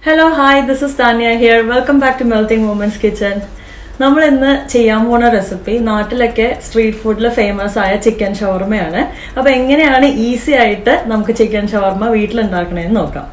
hello hi this is Taniya here welcome back to മെൽത്തിങ് women's kitchen നമ്മൾ ഇന്ന് ചെയ്യാൻ പോണ റെസിപ്പി നാട്ടിലൊക്കെ സ്ട്രീറ്റ് ഫുഡിൽ ഫേമസ് ആയ ചിക്കൻ ഷവർമയാണ് അപ്പൊ എങ്ങനെയാണ് ഈസി ആയിട്ട് നമുക്ക് ചിക്കൻ ഷവർമ വീട്ടിലുണ്ടാക്കണേന്ന് നോക്കാം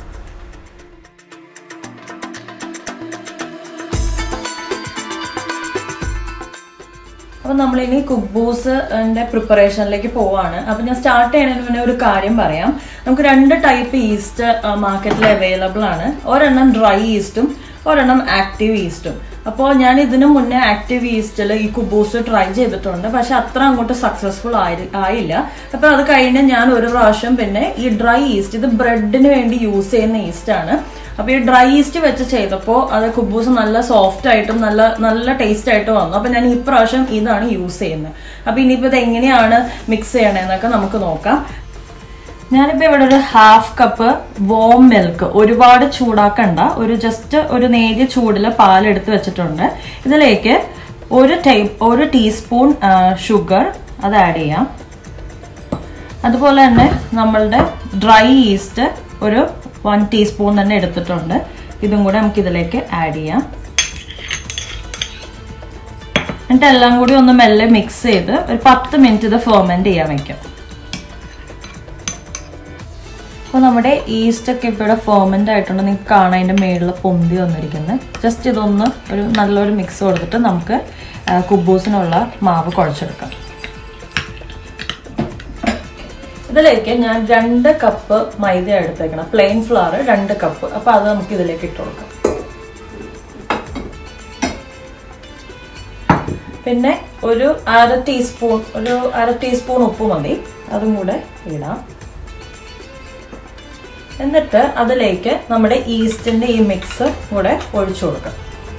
അപ്പൊ നമ്മളിനി കുക്ബൂസിന്റെ പ്രിപ്പറേഷനിലേക്ക് പോവാണ് അപ്പൊ ഞാൻ സ്റ്റാർട്ട് ചെയ്യുന്നതിന് മുന്നേ ഒരു കാര്യം പറയാം നമുക്ക് രണ്ട് ടൈപ്പ് ഈസ്റ്റ് മാർക്കറ്റിൽ അവൈലബിൾ ആണ് ഒരെണ്ണം ഡ്രൈ ഈസ്റ്റും ഒരെണ്ണം ആക്റ്റീവ് ഈസ്റ്റും അപ്പോൾ ഞാൻ ഇതിനു മുന്നേ ആക്റ്റീവ് ഈസ്റ്റിൽ ഈ കുബൂസ് ട്രൈ ചെയ്തിട്ടുണ്ട് പക്ഷെ അത്ര അങ്ങോട്ട് സക്സസ്ഫുൾ ആയി ആയില്ല അപ്പൊ അത് കഴിഞ്ഞ് ഞാൻ ഒരു പ്രാവശ്യം പിന്നെ ഈ ഡ്രൈ ഈസ്റ്റ് ഇത് ബ്രെഡിന് വേണ്ടി യൂസ് ചെയ്യുന്ന ഈസ്റ്റ് ആണ് അപ്പൊ ഈ ഡ്രൈ ഈസ്റ്റ് വെച്ച് ചെയ്തപ്പോൾ അത് കുബൂസ് നല്ല സോഫ്റ്റ് ആയിട്ടും നല്ല നല്ല ടേസ്റ്റ് ആയിട്ട് വന്നു അപ്പൊ ഞാൻ ഈ പ്രാവശ്യം ഇതാണ് യൂസ് ചെയ്യുന്നത് അപ്പൊ ഇനിയിപ്പോ ഇത് എങ്ങനെയാണ് മിക്സ് ചെയ്യണേന്നൊക്കെ നമുക്ക് നോക്കാം ഞാനിപ്പോ ഇവിടെ ഒരു ഹാഫ് കപ്പ് വോം മിൽക്ക് ഒരുപാട് ചൂടാക്കണ്ട ഒരു ജസ്റ്റ് ഒരു നേരിയ ചൂടിൽ പാലെടുത്ത് വെച്ചിട്ടുണ്ട് ഇതിലേക്ക് ഒരു ടൈ ഒരു ടീസ്പൂൺ ഷുഗർ അത് ആഡ് ചെയ്യാം അതുപോലെ തന്നെ നമ്മളുടെ ഡ്രൈ ഈസ്റ്റ് ഒരു വൺ ടീസ്പൂൺ തന്നെ എടുത്തിട്ടുണ്ട് ഇതും കൂടെ നമുക്ക് ഇതിലേക്ക് ആഡ് ചെയ്യാം എന്നിട്ട് എല്ലാം കൂടി ഒന്ന് മെല്ലെ മിക്സ് ചെയ്ത് ഒരു പത്ത് മിനിറ്റ് ഇത് ഫെർമെന്റ് ചെയ്യാൻ വെക്കാം അപ്പോൾ നമ്മുടെ ഈസ്റ്റ് ഒക്കെ ഇപ്പോൾ ഇവിടെ ഫെർമെൻ്റ് ആയിട്ടുണ്ട് നിങ്ങൾക്ക് കാണാൻ അതിൻ്റെ മേളിൽ പൊന്തി വന്നിരിക്കുന്നത് ജസ്റ്റ് ഇതൊന്ന് ഒരു നല്ലൊരു മിക്സ് കൊടുത്തിട്ട് നമുക്ക് കുബൂസിനുള്ള മാവ് കുഴച്ചെടുക്കാം ഇതിലേക്ക് ഞാൻ രണ്ട് കപ്പ് മൈദ എടുത്തേക്കണം പ്ലെയിൻ ഫ്ലവർ രണ്ട് കപ്പ് അപ്പോൾ അത് നമുക്ക് ഇതിലേക്ക് ഇട്ട് കൊടുക്കാം പിന്നെ ഒരു അര ടീസ്പൂൺ ഒരു അര ടീസ്പൂൺ ഉപ്പ് മതി അതും കൂടെ ഇടാം എന്നിട്ട് അതിലേക്ക് നമ്മുടെ ഈസ്റ്റിന്റെ ഈ മിക്സ് കൂടെ ഒഴിച്ചു കൊടുക്കാം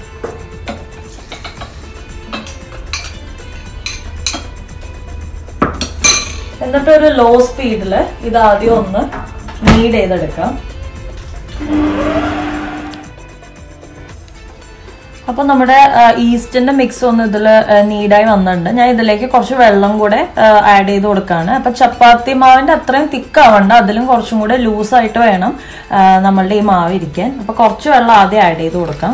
എന്നിട്ട് ഒരു ലോ സ്പീഡിൽ ഇത് ആദ്യം ഒന്ന് നീഡ് ചെയ്തെടുക്കാം അപ്പൊ നമ്മുടെ ഈസ്റ്റിന്റെ മിക്സ് ഒന്ന് ഇതിൽ നീഡായി വന്നിട്ടുണ്ട് ഞാൻ ഇതിലേക്ക് കുറച്ച് വെള്ളം കൂടെ ആഡ് ചെയ്ത് കൊടുക്കുകയാണ് അപ്പൊ ചപ്പാത്തി മാവിന്റെ അത്രയും തിക്കാവണ്ട അതിലും കുറച്ചും കൂടെ ലൂസായിട്ട് വേണം നമ്മളുടെ ഈ മാവ് ഇരിക്കാൻ അപ്പൊ കുറച്ച് വെള്ളം ആദ്യം ആഡ് ചെയ്ത് കൊടുക്കാം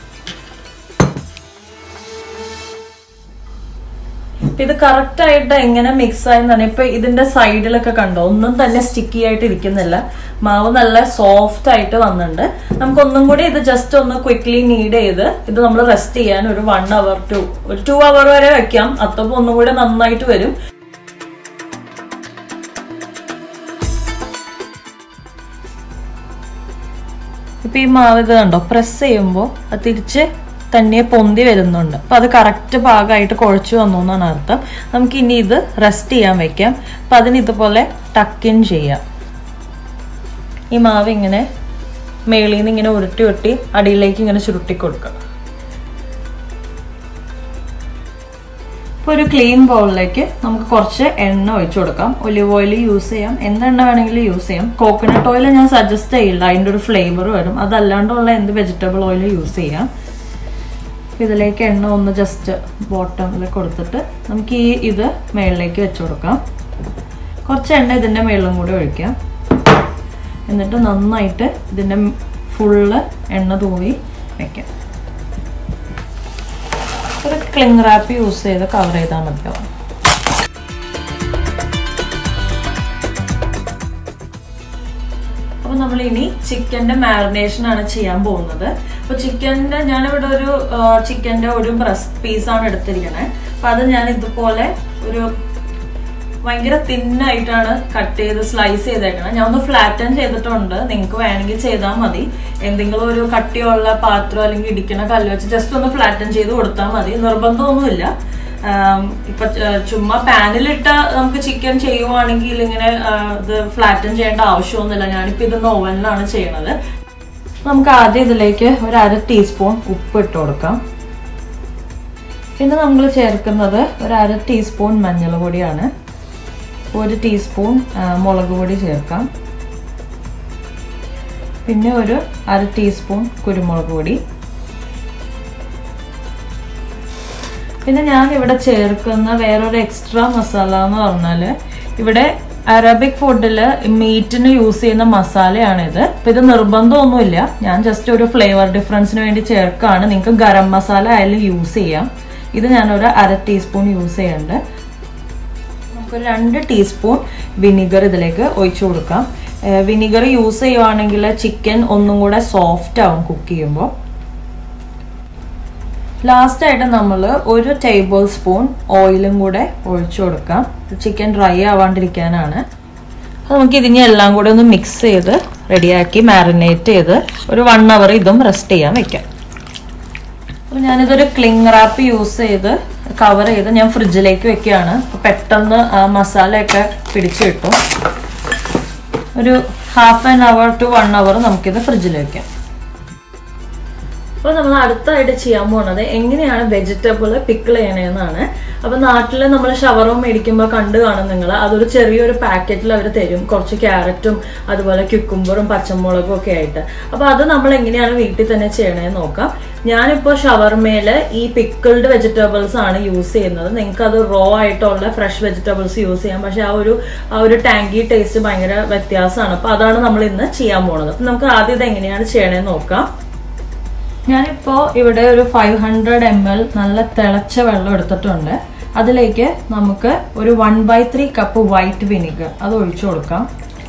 ഇത് കറക്റ്റ് ആയിട്ട് എങ്ങനെ മിക്സ് ആയി തന്നെ ഇപ്പൊ ഇതിന്റെ സൈഡിലൊക്കെ കണ്ടോ ഒന്നും തന്നെ സ്റ്റിക്കി ആയിട്ട് ഇരിക്കുന്നില്ല മാവ് നല്ല സോഫ്റ്റ് ആയിട്ട് വന്നിട്ടുണ്ട് നമുക്ക് ഒന്നും കൂടി ഇത് ജസ്റ്റ് ഒന്ന് ക്വിക്ലി നീഡ് ചെയ്ത് ഇത് നമ്മൾ റെസ്റ്റ് ചെയ്യാൻ ഒരു വൺ അവർ ടു ഒരു ടു അവർ വരെ വെക്കാം അത്തപ്പോ ഒന്നും കൂടി നന്നായിട്ട് വരും ഇപ്പൊ ഈ മാവ് ഇത് കണ്ടോ പ്രസ് ചെയ്യുമ്പോൾ അത് തിരിച്ച് തന്നെ പൊന്തി വരുന്നുണ്ട് അപ്പൊ അത് കറക്റ്റ് ഭാഗമായിട്ട് കുഴച്ചു വന്നു എന്നാണ് അർത്ഥം നമുക്ക് ഇനി ഇത് റെസ്റ്റ് ചെയ്യാൻ വെക്കാം അപ്പൊ അതിന് ഇതുപോലെ ടക്കിൻ ചെയ്യാം ഈ മാവ് ഇങ്ങനെ മേളിൽ നിന്ന് ഇങ്ങനെ ഉരുട്ടി ഉരുട്ടി അടിയിലേക്ക് ഇങ്ങനെ ചുരുട്ടി കൊടുക്കുക ഇപ്പോൾ ഒരു ക്ലീൻ ബൗളിലേക്ക് നമുക്ക് കുറച്ച് എണ്ണ ഒഴിച്ചു കൊടുക്കാം ഒലിവ് ഓയിൽ യൂസ് ചെയ്യാം എന്ത് എണ്ണ വേണമെങ്കിലും യൂസ് ചെയ്യാം കോക്കനട്ട് ഓയിൽ ഞാൻ സജസ്റ്റ് ചെയ്യില്ല അതിൻ്റെ ഒരു ഫ്ലേവർ വരും അതല്ലാണ്ടുള്ള എന്ത് വെജിറ്റബിൾ ഓയിൽ യൂസ് ചെയ്യാം ഇതിലേക്ക് എണ്ണ ഒന്ന് ജസ്റ്റ് ബോട്ടമിൽ കൊടുത്തിട്ട് നമുക്ക് ഈ ഇത് മേളിലേക്ക് വെച്ച് കൊടുക്കാം കുറച്ച് എണ്ണ ഇതിൻ്റെ മേളിലും കൂടി ഒഴിക്കാം എന്നിട്ട് നന്നായിട്ട് ഇതിൻ്റെ ഫുള്ള് എണ്ണ തൂവി വെക്കാം ഒരു ക്ലിങ് റാപ്പ് യൂസ് ചെയ്ത് കവർ ചെയ്താൽ മതിയാവും അപ്പൊ നമ്മൾ ഇനി ചിക്കന്റെ മാരിനേഷൻ ആണ് ചെയ്യാൻ പോകുന്നത് അപ്പൊ ചിക്കന്റെ ഞാനിവിടെ ഒരു ചിക്കന്റെ ഒരു ബ്രസ്റ്റ് പീസാണ് എടുത്തിരിക്കണേ അപ്പൊ അത് ഞാൻ ഇതുപോലെ ഒരു ഭയങ്കര തിന്നായിട്ടാണ് കട്ട് ചെയ്ത് സ്ലൈസ് ചെയ്തേക്കണം ഞാൻ ഒന്ന് ഫ്ലാറ്റൻ ചെയ്തിട്ടുണ്ട് നിങ്ങൾക്ക് വേണമെങ്കിൽ ചെയ്താൽ മതി എന്തെങ്കിലും ഒരു കട്ടിയുള്ള പാത്രം അല്ലെങ്കിൽ ഇടിക്കണ കല്ല് വെച്ച് ജസ്റ്റ് ഒന്ന് ഫ്ലാറ്റൻ ചെയ്ത് കൊടുത്താൽ മതി നിർബന്ധമൊന്നുമില്ല ഇപ്പൊ ചുമ്മാ പാനിലിട്ട നമുക്ക് ചിക്കൻ ചെയ്യുവാണെങ്കിൽ ഇങ്ങനെ ഇത് ഫ്ലാറ്റൻ ചെയ്യേണ്ട ആവശ്യമൊന്നുമില്ല ഞാനിപ്പോ ഇതൊന്ന് ഓവനിലാണ് ചെയ്യണത് നമുക്ക് ആദ്യം ഇതിലേക്ക് ഒരു അര ടീസ്പൂൺ ഉപ്പ് ഇട്ട് കൊടുക്കാം പിന്നെ നമ്മൾ ചേർക്കുന്നത് ഒരു അര ടീസ്പൂൺ മഞ്ഞൾ പൊടിയാണ് ഒരു ടീസ്പൂൺ മുളക് പൊടി ചേർക്കാം പിന്നെ ഒരു അര ടീസ്പൂൺ കുരുമുളക് പൊടി പിന്നെ ഞാൻ ഇവിടെ ചേർക്കുന്ന വേറൊരു എക്സ്ട്രാ മസാല എന്ന് പറഞ്ഞാൽ ഇവിടെ അറബിക് ഫുഡിൽ മീറ്റിന് യൂസ് ചെയ്യുന്ന മസാലയാണിത് ഇപ്പം ഇത് നിർബന്ധമൊന്നുമില്ല ഞാൻ ജസ്റ്റ് ഒരു ഫ്ലേവർ ഡിഫറൻസിന് വേണ്ടി ചേർക്കാണ് നിങ്ങൾക്ക് ഗരം മസാല ആയാലും യൂസ് ചെയ്യാം ഇത് ഞാനൊരു അര ടീസ്പൂൺ യൂസ് ചെയ്യുന്നുണ്ട് നമുക്ക് രണ്ട് ടീസ്പൂൺ വിനിഗർ ഇതിലേക്ക് ഒഴിച്ചു കൊടുക്കാം വിനിഗർ യൂസ് ചെയ്യുവാണെങ്കിൽ ചിക്കൻ ഒന്നും കൂടെ സോഫ്റ്റ് ആവും കുക്ക് ചെയ്യുമ്പോൾ ലാസ്റ്റ് ആയിട്ട് നമ്മൾ ഒരു ടേബിൾ സ്പൂൺ ഓയിലും കൂടെ ഒഴിച്ചു കൊടുക്കാം ചിക്കൻ ഡ്രൈ ആവാണ്ടിരിക്കാനാണ് അപ്പോൾ നമുക്ക് ഇതിനെ എല്ലാം കൂടെ ഒന്ന് മിക്സ് ചെയ്ത് റെഡിയാക്കി മാറിനേറ്റ് ചെയ്ത് ഒരു വൺ അവർ ഇതും റെസ്റ്റ് ചെയ്യാൻ വെക്കാം അപ്പോൾ ഞാനിതൊരു ക്ലിങ് റാപ്പ് യൂസ് ചെയ്ത് കവർ ചെയ്ത് ഞാൻ ഫ്രിഡ്ജിലേക്ക് വെക്കുകയാണ് അപ്പോൾ പെട്ടെന്ന് ആ മസാലയൊക്കെ പിടിച്ചു കിട്ടും ഒരു half an hour to one hour നമുക്കിത് ഫ്രിഡ്ജിൽ വെക്കാം അപ്പോൾ നമ്മൾ അടുത്തായിട്ട് ചെയ്യാൻ പോകുന്നത് എങ്ങനെയാണ് വെജിറ്റബിൾ പിക്കിൾ ചെയ്യണതെന്നാണ് അപ്പോൾ നാട്ടിൽ നമ്മൾ ഷവറും മേടിക്കുമ്പോൾ കണ്ടു കാണും നിങ്ങൾ അതൊരു ചെറിയൊരു പാക്കറ്റിൽ അവർ തരും കുറച്ച് ക്യാരറ്റും അതുപോലെ ക്യുക്കുംബറും പച്ചമുളകും ഒക്കെ ആയിട്ട് അപ്പോൾ അത് നമ്മൾ എങ്ങനെയാണ് വീട്ടിൽ തന്നെ ചെയ്യണതെന്ന് നോക്കാം ഞാനിപ്പോൾ ഷവർമയിൽ ഈ പിക്കിൾഡ് വെജിറ്റബിൾസ് ആണ് യൂസ് ചെയ്യുന്നത് നിങ്ങൾക്ക് അത് റോ ആയിട്ടുള്ള ഫ്രഷ് വെജിറ്റബിൾസ് യൂസ് ചെയ്യാം പക്ഷെ ആ ഒരു ആ ഒരു ടാങ്കി ടേസ്റ്റ് ഭയങ്കര വ്യത്യാസമാണ് അപ്പോൾ അതാണ് നമ്മൾ ഇന്ന് ചെയ്യാൻ പോകുന്നത് അപ്പം നമുക്ക് ആദ്യം ഇത് എങ്ങനെയാണ് ചെയ്യണതെന്ന് നോക്കാം ഞാനിപ്പോൾ ഇവിടെ ഒരു ഫൈവ് ഹൺഡ്രഡ് എം എൽ നല്ല തിളച്ച വെള്ളം എടുത്തിട്ടുണ്ട് അതിലേക്ക് നമുക്ക് ഒരു one by three cup white vinegar അത് ഒഴിച്ചു കൊടുക്കാം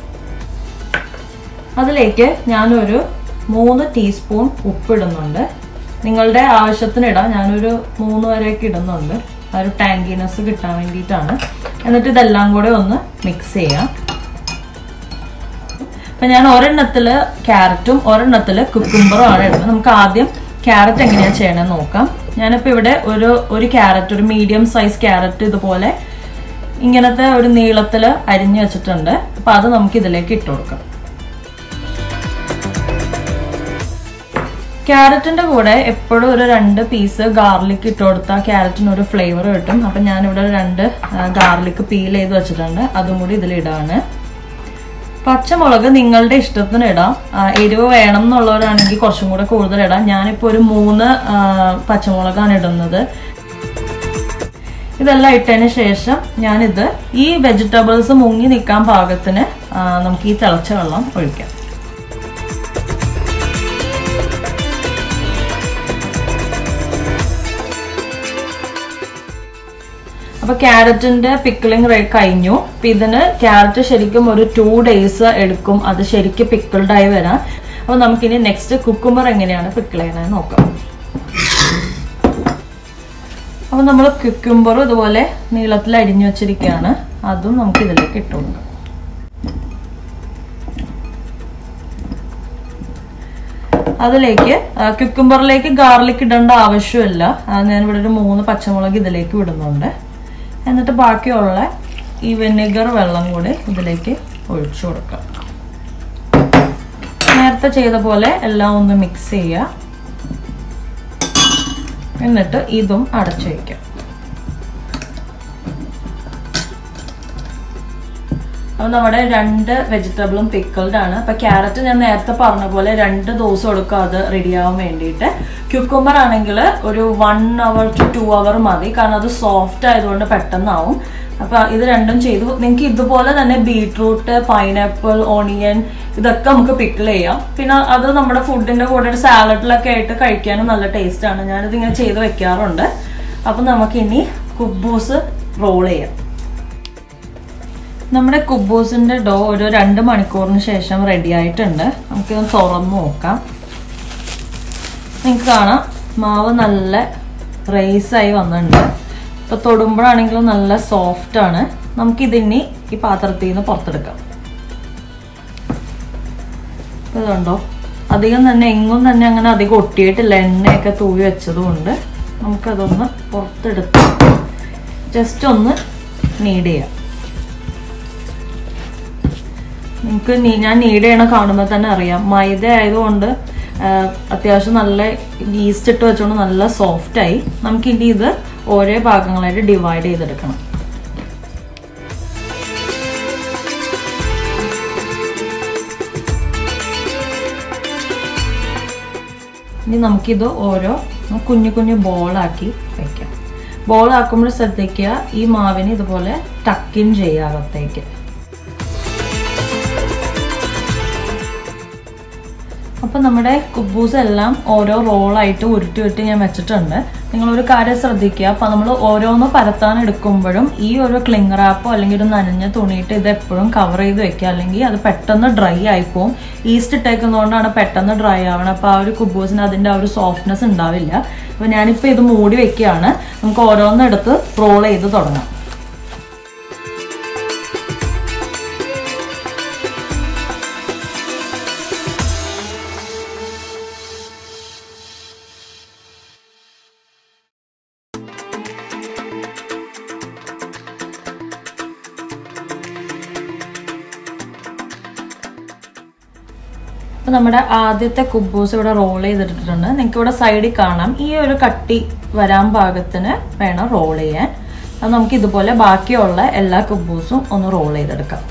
അതിലേക്ക് ഞാനൊരു മൂന്ന് ടീസ്പൂൺ ഉപ്പിടുന്നുണ്ട് നിങ്ങളുടെ ആവശ്യത്തിന് ഇടാം ഞാനൊരു മൂന്ന് വരെയൊക്കെ ഇടുന്നുണ്ട് ആ ഒരു ടാങ്കിനെസ് കിട്ടാൻ വേണ്ടിയിട്ടാണ് എന്നിട്ട് ഇതെല്ലാം കൂടെ ഒന്ന് മിക്സ് ചെയ്യാം അപ്പൊ ഞാൻ ഒരെണ്ണത്തില് ക്യാരറ്റും ഒരെണ്ണത്തില് കുക്കുംബറും ആണ് ഇടുന്നത് നമുക്ക് ആദ്യം ക്യാരറ്റ് എങ്ങനെയാ ചെയ്യണമെന്ന് നോക്കാം ഞാനിപ്പോ ഇവിടെ ഒരു ഒരു ക്യാരറ്റ് ഒരു മീഡിയം സൈസ് ക്യാരറ്റ് ഇതുപോലെ ഇങ്ങനത്തെ ഒരു നീളത്തില് അരിഞ്ഞു വെച്ചിട്ടുണ്ട് അപ്പൊ അത് നമുക്ക് ഇതിലേക്ക് ഇട്ട് കൊടുക്കാം ക്യാരറ്റിന്റെ കൂടെ എപ്പോഴും ഒരു രണ്ട് പീസ് ഗാർലിക് ഇട്ട് കൊടുത്താൽ ക്യാരറ്റിന് ഒരു ഫ്ലേവർ കിട്ടും അപ്പം ഞാനിവിടെ രണ്ട് ഗാർലിക് പീൽ ചെയ്ത് വെച്ചിട്ടുണ്ട് അതും കൂടി ഇതിലിടാണ് പച്ചമുളക് നിങ്ങളുടെ ഇഷ്ടത്തിന് ഇടാം ആ, എരിവ് വേണം എന്നുള്ളവരാണെങ്കിൽ കുറച്ചും കൂടെ കൂടുതൽ ഇടാം ഞാനിപ്പോൾ ഒരു മൂന്ന് ആ, പച്ചമുളകാണ് ഇടുന്നത് ഇതെല്ലാം ഇട്ടതിന് ശേഷം ഞാനിത് ഈ വെജിറ്റബിൾസ് മുങ്ങി നിൽക്കാൻ പാകത്തിന് ആ, നമുക്ക് ഈ തിളച്ച വെള്ളം ഒഴിക്കാം അപ്പൊ ക്യാരറ്റിന്റെ പിക്കിളിങ് കഴിഞ്ഞു അപ്പൊ ഇതിന് ക്യാരറ്റ് ശരിക്കും ഒരു ടു ഡേയ്സ് എടുക്കും അത് ശരിക്കും പിക്കിൾഡ് ആയി വരാൻ അപ്പൊ നമുക്കിനി നെക്സ്റ്റ് കുക്കുമ്പർ എങ്ങനെയാണ് പിക്കിൾ ചെയ്യണത് നോക്കാം അപ്പൊ നമ്മൾ കുക്കുംബറും ഇതുപോലെ നീളത്തിൽ അരിഞ്ഞു വെച്ചിരിക്കുകയാണ് അതും നമുക്ക് ഇതിലേക്ക് ഇട്ട് കൊടുക്കാം അതിലേക്ക് കുക്കുംബറിലേക്ക് ഗാർലിക് ഇടേണ്ട ആവശ്യമില്ല ആ, ഞാനിവിടെ ഒരു മൂന്ന് പച്ചമുളക് ഇതിലേക്ക് വിടുന്നുണ്ട് എന്നിട്ട് ബാക്കിയുള്ള ഈ വിനെഗർ വെള്ളം കൂടി ഇതിലേക്ക് ഒഴിച്ചു കൊടുക്കാം നേരത്തെ ചെയ്ത പോലെ എല്ലാം ഒന്ന് മിക്സ് ചെയ്യുക എന്നിട്ട് ഇതും അടച്ചു വയ്ക്കാം അപ്പൊ നമ്മുടെ രണ്ട് വെജിറ്റബിളും പിക്കിൾഡ് ആണ് അപ്പൊ ക്യാരറ്റ് ഞാൻ നേരത്തെ പറഞ്ഞ പോലെ രണ്ട് ദിവസം എടുക്കും അത് റെഡി ആവാൻ വേണ്ടിയിട്ട് ക്യൂക്കുംബർ ആണെങ്കിൽ ഒരു one hour to two hour മതി കാരണം അത് സോഫ്റ്റ് ആയതുകൊണ്ട് പെട്ടെന്നാവും അപ്പൊ ഇത് രണ്ടും ചെയ്തു നിങ്ങൾക്ക് ഇതുപോലെ തന്നെ ബീട്രൂട്ട് പൈനാപ്പിൾ ഓണിയൻ ഇതൊക്കെ നമുക്ക് പിക്കിൾ ചെയ്യാം പിന്നെ അത് നമ്മുടെ ഫുഡിന്റെ കൂടെ ഒരു സാലഡിലൊക്കെ ആയിട്ട് കഴിക്കാനും നല്ല ടേസ്റ്റ് ആണ് ഞാനിത് ഇങ്ങനെ ചെയ്ത് വെക്കാറുണ്ട് അപ്പൊ നമുക്ക് ഇനി കുബൂസ് റോൾ ചെയ്യാം നമ്മുടെ കുബൂസിന്റെ ഡോ ഒരു രണ്ട് മണിക്കൂറിന് ശേഷം റെഡി ആയിട്ടുണ്ട് നമുക്കിത് തുറന്ന് നോക്കാം നിങ്ങൾക്ക് കാണാം മാവ് നല്ല റൈസായി വന്നിട്ടുണ്ട് ഇപ്പൊ തൊടുമ്പോഴാണെങ്കിലും നല്ല സോഫ്റ്റ് ആണ് നമുക്കിതിനി ഈ പാത്രത്തിൽ നിന്ന് പുറത്തെടുക്കാം ഇപ്പൊ ഇതുണ്ടോ അധികം തന്നെ എങ്ങും തന്നെ അങ്ങനെ അധികം ഒട്ടിയിട്ടില്ല എണ്ണയൊക്കെ തൂവി വെച്ചതുകൊണ്ട് നമുക്കതൊന്ന് പുറത്തെടുത്ത് ജസ്റ്റ് ഒന്ന് നീഡ് ചെയ്യാം നിങ്ങൾക്ക് നീ- ഞാൻ നീഡ് ചെയ്യണ കാണുമ്പോൾ തന്നെ അറിയാം മൈദ ആയതുകൊണ്ട് ആ, അത്യാവശ്യം നല്ല ഈസ്റ്റ് ഇട്ട് വെച്ചുകൊണ്ട് നല്ല സോഫ്റ്റ് ആയി നമുക്ക് ഇനി ഇത് ഓരോ ഭാഗങ്ങളായിട്ട് ഡിവൈഡ് ചെയ്തെടുക്കണം ഇനി നമുക്കിത് ഓരോ കുഞ്ഞു കുഞ്ഞു ബോളാക്കി വെക്കാം ബോൾ ആക്കുമ്പോൾ ശ്രദ്ധിക്കുക ഈ മാവിന് ഇതുപോലെ ടക്കിൻ ചെയ്യുക അകത്തേക്ക് അപ്പം നമ്മുടെ കുബൂസ് എല്ലാം ഓരോ റോളായിട്ട് ഉരുട്ടി ഉരുട്ടി ഞാൻ വെച്ചിട്ടുണ്ട് നിങ്ങളൊരു കാര്യം ശ്രദ്ധിക്കുക അപ്പം നമ്മൾ ഓരോന്ന് പരത്താൻ എടുക്കുമ്പോഴും ഈ ഒരു ക്ലിങ് റാപ്പോ അല്ലെങ്കിൽ ഒരു നനഞ്ഞ തുണിയിട്ട് ഇത് എപ്പോഴും കവർ ചെയ്ത് വെക്കുക അല്ലെങ്കിൽ അത് പെട്ടെന്ന് ഡ്രൈ ആയിപ്പോവും ഈസ്റ്റ് ഇട്ടേക്കുന്നതുകൊണ്ടാണ് പെട്ടെന്ന് ഡ്രൈ ആവണം അപ്പോൾ ആ ഒരു കുബൂസിന് അതിൻ്റെ ആ ഒരു സോഫ്റ്റ്നെസ് ഉണ്ടാവില്ല അപ്പോൾ ഞാനിപ്പോൾ ഇത് മൂടി വെക്കുകയാണ് നമുക്ക് ഓരോന്നെടുത്ത് റോൾ ചെയ്ത് തുടങ്ങാം അപ്പോൾ നമ്മുടെ ആദ്യത്തെ കുബൂസ് ഇവിടെ റോൾ ചെയ്തിട്ടിട്ടുണ്ട് നിങ്ങൾക്ക് ഇവിടെ സൈഡിൽ കാണാം ഈ ഒരു കട്ടി വരാൻ പാകത്തിന് വേണം റോൾ ചെയ്യാൻ അത് നമുക്ക് ഇതുപോലെ ബാക്കിയുള്ള എല്ലാ കുബൂസും ഒന്ന് റോൾ ചെയ്തെടുക്കാം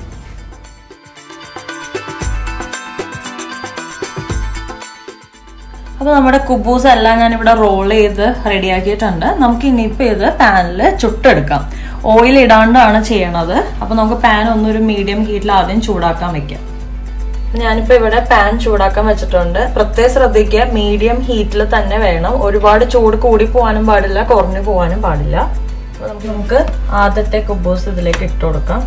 അപ്പോൾ നമ്മുടെ കുബൂസ് എല്ലാം ഞാനിവിടെ റോൾ ചെയ്ത് റെഡിയാക്കിയിട്ടുണ്ട് നമുക്ക് ഇനിയിപ്പോൾ ഇത് പാനിൽ ചുട്ടെടുക്കാം ഓയിൽ ഇടാണ്ടാണ് ചെയ്യണത് അപ്പോൾ നമുക്ക് പാൻ ഒന്നൊരു മീഡിയം ഹീറ്റിൽ ആദ്യം ചൂടാക്കാൻ വെക്കാം ഞാനിപ്പോ ഇവിടെ പാൻ ചൂടാക്കാൻ വെച്ചിട്ടുണ്ട് പ്രത്യേകം ശ്രദ്ധിക്കുക മീഡിയം ഹീറ്റിൽ തന്നെ വേണം ഒരുപാട് ചൂട് കൂടി പോകാനും പാടില്ല കുറഞ്ഞു പോകാനും പാടില്ല അപ്പൊ നമുക്ക് നമുക്ക് ആദ്യത്തെ കുബൂസ് ഇതിലേക്ക് ഇട്ട് കൊടുക്കാം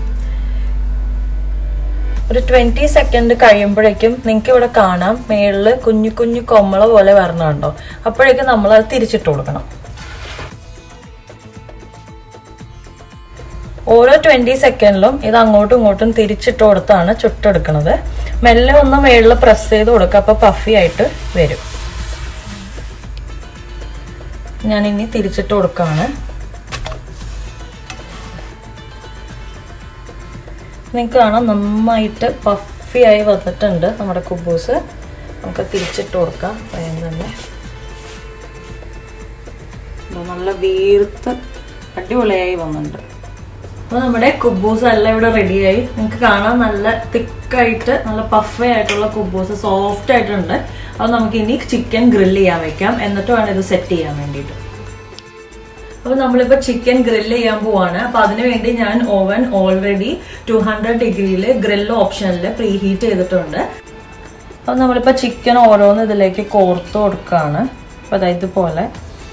ഒരു ട്വന്റി സെക്കൻഡ് കഴിയുമ്പോഴേക്കും നിങ്ങൾക്ക് ഇവിടെ കാണാം മേളില് കുഞ്ഞു കുഞ്ഞു കൊമ്മള പോലെ വരണുണ്ടോ അപ്പോഴേക്കും നമ്മൾ അത് തിരിച്ചിട്ട് കൊടുക്കണം ഓരോ ട്വന്റി സെക്കൻഡിലും ഇത് അങ്ങോട്ടും ഇങ്ങോട്ടും തിരിച്ചിട്ട് കൊടുത്താണ് ചുട്ടെടുക്കുന്നത് മെല്ലെ ഒന്ന് മേളിൽ പ്രസ് ചെയ്ത് കൊടുക്കുക അപ്പൊ പഫി ആയിട്ട് വരും ഞാൻ ഇനി തിരിച്ചിട്ട് കൊടുക്കാണ് നിങ്ങൾക്ക് കാണാം നന്നായിട്ട് പഫി ആയി വന്നിട്ടുണ്ട് നമ്മുടെ കുബൂസ് നമുക്ക് തിരിച്ചിട്ട് കൊടുക്കാം വേഗം തന്നെ നല്ല വീർത്ത് അടിപൊളിയായി വന്നിട്ടുണ്ട് അപ്പോൾ നമ്മുടെ കുബൂസ് എല്ലാം ഇവിടെ റെഡിയായി നിങ്ങൾക്ക് കാണാൻ നല്ല തിക്കായിട്ട് നല്ല പഫേ ആയിട്ടുള്ള കുബൂസ് സോഫ്റ്റ് ആയിട്ടുണ്ട് അത് നമുക്ക് ഇനി ചിക്കൻ ഗ്രില്ല് ചെയ്യാൻ വെക്കാം എന്നിട്ട് വേണം ഇത് സെറ്റ് ചെയ്യാൻ വേണ്ടിയിട്ട് അപ്പോൾ നമ്മളിപ്പോൾ ചിക്കൻ ഗ്രില്ല് ചെയ്യാൻ പോവാണ് അപ്പോൾ അതിന് വേണ്ടി ഞാൻ ഓവൻ ഓൾറെഡി ടു ഹൺഡ്രഡ് ഡിഗ്രിയിൽ ഗ്രില്ല് ഓപ്ഷനിൽ പ്രീ ഹീറ്റ് ചെയ്തിട്ടുണ്ട് അപ്പോൾ നമ്മളിപ്പോൾ ചിക്കൻ ഓരോന്ന് ഇതിലേക്ക് കോർത്ത് കൊടുക്കുകയാണ് അപ്പോൾ അതായത് ഇതുപോലെ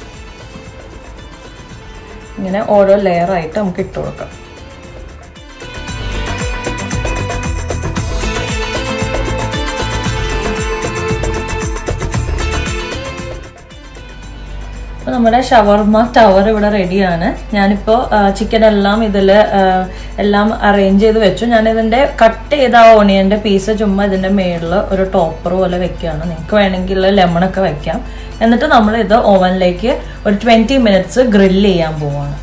ഇങ്ങനെ ഓരോ ലെയർ ആയിട്ട് നമുക്ക് ഇട്ട് കൊടുക്കാം അപ്പോൾ നമ്മുടെ ഷവർമ ടവർ ഇവിടെ റെഡിയാണ് ഞാനിപ്പോൾ ചിക്കൻ എല്ലാം ഇതിൽ എല്ലാം അറേഞ്ച് ചെയ്ത് വെച്ചു ഞാൻ ഇതിൻ്റെ കട്ട് ചെയ്ത ആ ഓണിയൻ്റെ പീസ് ചുമ്മാ ഇതിൻ്റെ മേളിൽ ഒരു ടോപ്പർ പോലെ വെക്കുകയാണ് നിങ്ങൾക്ക് വേണമെങ്കിൽ ലെമണൊക്കെ വെക്കാം എന്നിട്ട് നമ്മൾ ഇത് ഓവനിലേക്ക് ഒരു ട്വൻറ്റി മിനിറ്റ്സ് ഗ്രില്ല് ചെയ്യാൻ പോവാണ്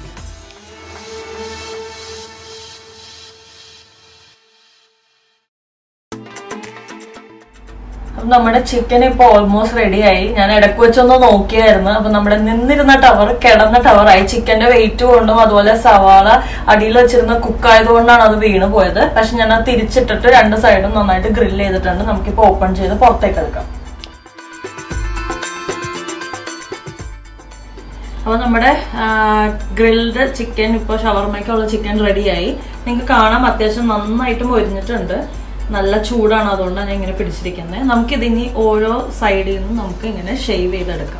അപ്പം നമ്മുടെ ചിക്കൻ ഇപ്പൊ ഓൾമോസ്റ്റ് റെഡിയായി ഞാൻ ഇടയ്ക്ക് വെച്ചൊന്ന് നോക്കിയായിരുന്നു അപ്പൊ നമ്മുടെ നിന്നിരുന്ന ടവർ കിടന്ന ടവറായി ചിക്കന്റെ വെയിറ്റ് കൊണ്ടും അതുപോലെ സവാള അടിയിൽ വെച്ചിരുന്ന കുക്കായത് കൊണ്ടാണ് അത് വീണ് പോയത് പക്ഷെ ഞാൻ അത് തിരിച്ചിട്ടിട്ട് രണ്ട് സൈഡും നന്നായിട്ട് ഗ്രില്ല് ചെയ്തിട്ടുണ്ട് നമുക്കിപ്പോ ഓപ്പൺ ചെയ്ത് പുറത്തേക്ക് എടുക്കാം അപ്പോൾ നമ്മുടെ ഗ്രിൽഡ് ചിക്കൻ ഇപ്പോൾ ഷവർമയ്ക്കുള്ള ചിക്കൻ റെഡിയായി നിങ്ങൾക്ക് കാണാം അത്യാവശ്യം നന്നായിട്ട് മൊരിഞ്ഞിട്ടുണ്ട് നല്ല ചൂടാണ് അതുകൊണ്ടാണ് ഞാൻ ഇങ്ങനെ പിടിച്ചിരിക്കുന്നത് നമുക്കിതിനി ഓരോ സൈഡിൽ നിന്നും നമുക്ക് ഇങ്ങനെ ഷെയ്വ് ചെയ്തെടുക്കാം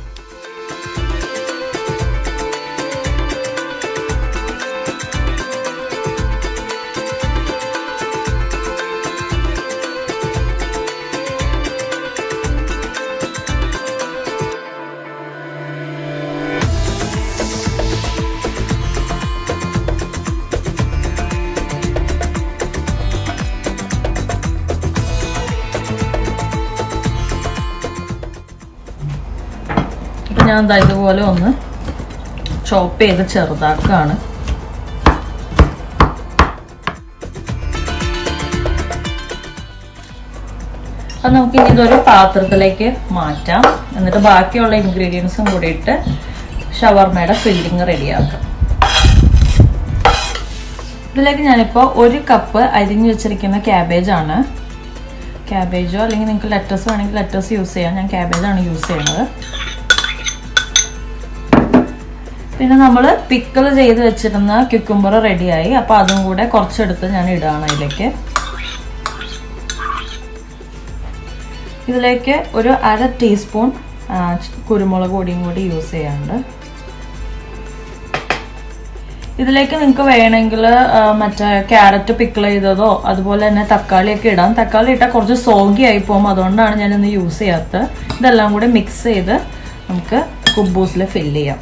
ഇപ്പം ഞാൻ ദാ ഇതുപോലെ ഒന്ന് ചോപ്പ് ചെയ്ത് ചെറുതാക്കുകയാണ് അത് നമുക്ക് ഇനി ഇതൊരു പാത്രത്തിലേക്ക് മാറ്റാം എന്നിട്ട് ബാക്കിയുള്ള ഇൻഗ്രീഡിയൻസും കൂടി ഇട്ട് ഷവർമയുടെ ഫില്ലിങ് റെഡിയാക്കാം ഇതിലേക്ക് ഞാനിപ്പോൾ ഒരു കപ്പ് അരിഞ്ഞു വെച്ചിരിക്കുന്ന ക്യാബേജ് ആണ് ക്യാബേജോ അല്ലെങ്കിൽ നിങ്ങൾക്ക് ലെറ്റസ് വേണമെങ്കിൽ ലെറ്റസ് യൂസ് ചെയ്യാം ഞാൻ ക്യാബേജാണ് യൂസ് ചെയ്യുന്നത് പിന്നെ നമ്മൾ പിക്കിൾ ചെയ്ത് വെച്ചിരുന്ന ക്യുക്കുംബർ റെഡിയായി അപ്പോൾ അതും കൂടെ കുറച്ചെടുത്ത് ഞാൻ ഇടുകയാണ് അതിലേക്ക് ഇതിലേക്ക് ഒരു അര ടീസ്പൂൺ ആ, കുരുമുളക് പൊടിയും കൂടി യൂസ് ചെയ്യാറുണ്ട് ഇതിലേക്ക് നിങ്ങൾക്ക് വേണമെങ്കിൽ മറ്റേ ക്യാരറ്റ് പിക്കിൾ ചെയ്തതോ അതുപോലെ തന്നെ തക്കാളിയൊക്കെ ഇടാം തക്കാളി ഇട്ടാൽ കുറച്ച് സോഗി ആയി പോകും അതുകൊണ്ടാണ് ഞാൻ ഇന്ന് യൂസ് ചെയ്യാത്തത് ഇതെല്ലാം കൂടി മിക്സ് ചെയ്ത് നമുക്ക് കുബൂസിൽ ഫില്ല് ചെയ്യാം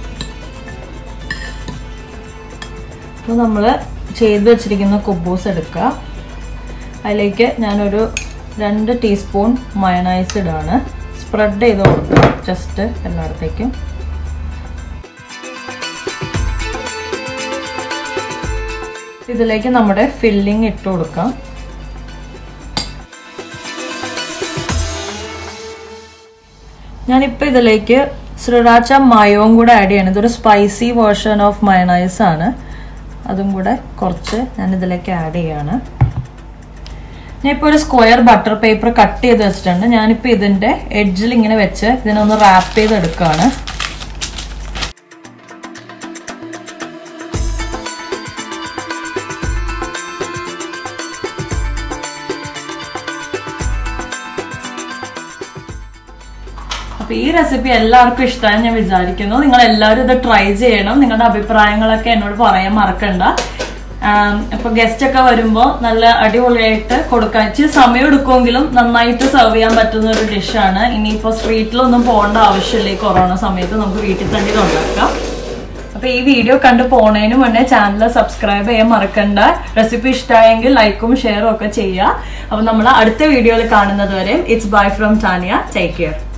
അപ്പോൾ നമ്മൾ ചെയ്ത് വെച്ചിരിക്കുന്ന കുബൂസ് എടുക്കുക അതിലേക്ക് ഞാനൊരു രണ്ട് ടീസ്പൂൺ മയണൈസ് ഇടാണ് സ്പ്രെഡ് ചെയ്ത് കൊടുക്കുക ജസ്റ്റ് എല്ലായിടത്തേക്കും ഇതിലേക്ക് നമ്മുടെ ഫില്ലിംഗ് ഇട്ട് കൊടുക്കാം ഞാനിപ്പോൾ ഇതിലേക്ക് ശ്രീരാച്ച മയവും കൂടെ ആഡ് ചെയ്യണം ഇതൊരു സ്പൈസി വേർഷൻ ഓഫ് മയണൈസ് ആണ് അതും കൂടെ കുറച്ച് ഞാൻ ഇതിലേക്ക് ആഡ് ചെയ്യാണ് ഞാനിപ്പോൾ ഒരു സ്ക്വയർ ബട്ടർ പേപ്പർ കട്ട് ചെയ്ത് വെച്ചിട്ടുണ്ട് ഞാനിപ്പോൾ ഇതിൻ്റെ എഡ്ജിൽ ഇങ്ങനെ വെച്ച് ഇതിനൊന്ന് റാപ്പ് ചെയ്ത് എടുക്കുകയാണ് അപ്പൊ ഈ റെസിപ്പി എല്ലാവർക്കും ഇഷ്ടമായി ഞാൻ വിചാരിക്കുന്നു നിങ്ങൾ എല്ലാവരും ഇത് ട്രൈ ചെയ്യണം നിങ്ങളുടെ അഭിപ്രായങ്ങളൊക്കെ എന്നോട് പറയാൻ മറക്കണ്ട ആം, ഇപ്പൊ ഗസ്റ്റ് ഒക്കെ വരുമ്പോ നല്ല അടിപൊളിയായിട്ട് കൊടുക്കാൻ ഇച്ചിരി സമയം എടുക്കുമെങ്കിലും നന്നായിട്ട് സെർവ് ചെയ്യാൻ പറ്റുന്ന ഒരു ഡിഷാണ് ഇനിയിപ്പോ സ്ട്രീറ്റിലൊന്നും പോകേണ്ട ആവശ്യമില്ല ഈ കൊറോണ സമയത്ത് നമുക്ക് വീട്ടിൽ തന്നെ ഇത് ഉണ്ടാക്കാം അപ്പൊ ഈ വീഡിയോ കണ്ടു പോണതിന് മുന്നേ ചാനൽ സബ്സ്ക്രൈബ് ചെയ്യാൻ മറക്കണ്ട റെസിപ്പി ഇഷ്ടമായെങ്കിൽ ലൈക്കും ഷെയറും ഒക്കെ ചെയ്യുക അപ്പൊ നമ്മൾ അടുത്ത വീഡിയോയിൽ കാണുന്നത് വരെ it's bye from Tania take care